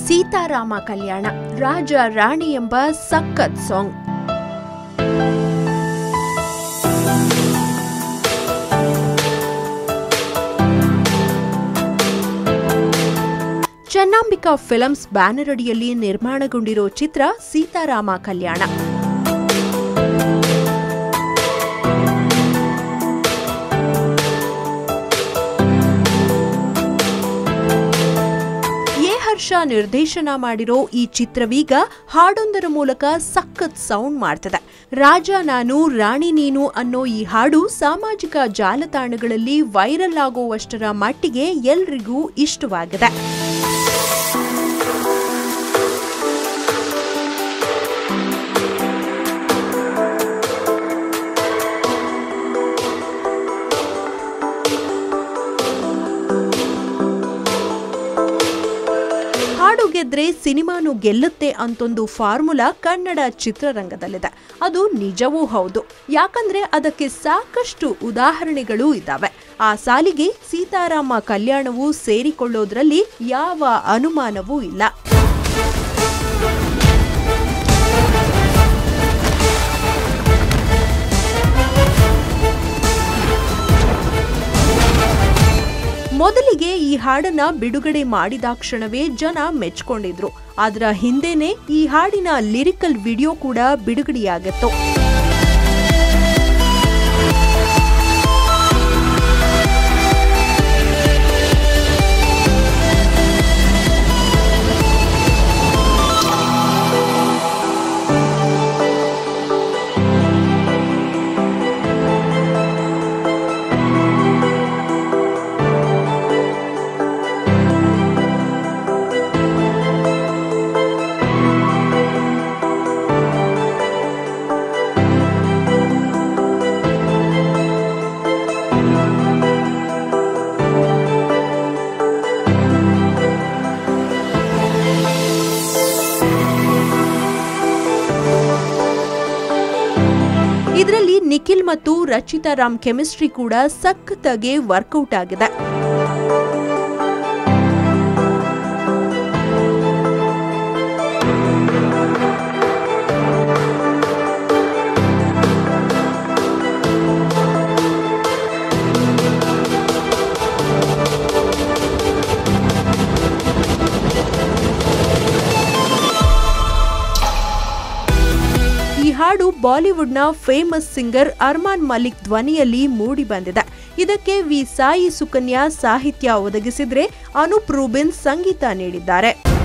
ಸೀತಾರಾಮ ಕಲ್ಯಾಣ ರಾಜ ರಾಣಿ ಎಂಬ ಸಖತ್ song Chennambika films banner ಅಡಿಯಲ್ಲಿ ನಿರ್ಮಾಣಗೊಂಡಿರೋ ಚಿತ್ರ ಸೀತಾರಾಮ ಕಲ್ಯಾಣ ಎ ಹರ್ಷ ನಿರ್ದೇಶನ ಮಾಡಿರೋ ಈ ಚಿತ್ರವೀಗ ಹಾಡೊಂದರ ಮೂಲಕ ಸಖತ್ ಸೌಂಡ್ ಮಾಡ್ತದೆ ರಾಜ ನಾನು ರಾಣಿ ನೀನು ಅನ್ನೋ ಈ ಹಾಡು ಸಾಮಾಜಿಕ ಜಾಲತಾಣಗಳಲ್ಲಿ ವೈರಲ್ ಆಗುವಷ್ಟರ ಮಟ್ಟಿಗೆ ಎಲ್ರಿಗೂ ಇಷ್ಟವಾಗಿದೆ ಹಾಡು ಗೆದ್ರೆ ಸಿನಿಮಾನು ಗೆಲ್ಲುತ್ತೆ ಅಂತೊಂದು ಫಾರ್ಮುಲಾ ಕನ್ನಡ ಚಿತ್ರರಂಗದಲ್ಲಿದೆ ಅದು ನಿಜವೂ ಹೌದು ಯಾಕಂದ್ರೆ ಅದಕ್ಕೆ ಸಾಕಷ್ಟು ಉದಾಹರಣೆಗಳೂ ಇದ್ದಾವೆ ಆ ಸಾಲಿಗೆ ಸೀತಾರಾಮ ಕಲ್ಯಾಣವು ಸೇರಿಕೊಳ್ಳೋದ್ರಲ್ಲಿ ಯಾವ ಅನುಮಾನವೂ ಇಲ್ಲ ಮೊದಲಿಗೆ ಈ ಹಾಡನ್ನ ಬಿಡುಗಡೆ ಮಾಡಿದಾಕ್ಷಣವೇ ಜನ ಮೆಚ್ಕೊಂಡಿದ್ರು ಅದರ ಹಿಂದೆನೆ ಈ ಹಾಡಿನ ಲಿರಿಕಲ್ ವಿಡಿಯೋ ಕೂಡ ಬಿಡುಗಡೆಯಾಗಿತ್ತು ಇದರಲ್ಲಿ ನಿಖಿಲ್ ಮತ್ತು ರಚಿತಾ ರಾಮ್ ಕೆಮಿಸ್ಟ್ರಿ ಕೂಡ ಸಖತ್ತಾಗಿ ವರ್ಕೌಟ್ ಆಗಿದೆ ಈ ಹಾಡು ಬಾಲಿವುಡ್ನ ಫೇಮಸ್ ಸಿಂಗರ್ ಅರ್ಮಾನ್ ಮಲಿಕ್ ಧ್ವನಿಯಲ್ಲಿ ಮೂಡಿ ಬಂದಿದೆ ಇದಕ್ಕೆ ವಿ ಸಾಯಿ ಸುಕನ್ಯಾ ಸಾಹಿತ್ಯ ಒದಗಿಸಿದ್ರೆ ಅನೂಪ್ ರೂಬಿನ್ ಸಂಗೀತ ನೀಡಿದ್ದಾರೆ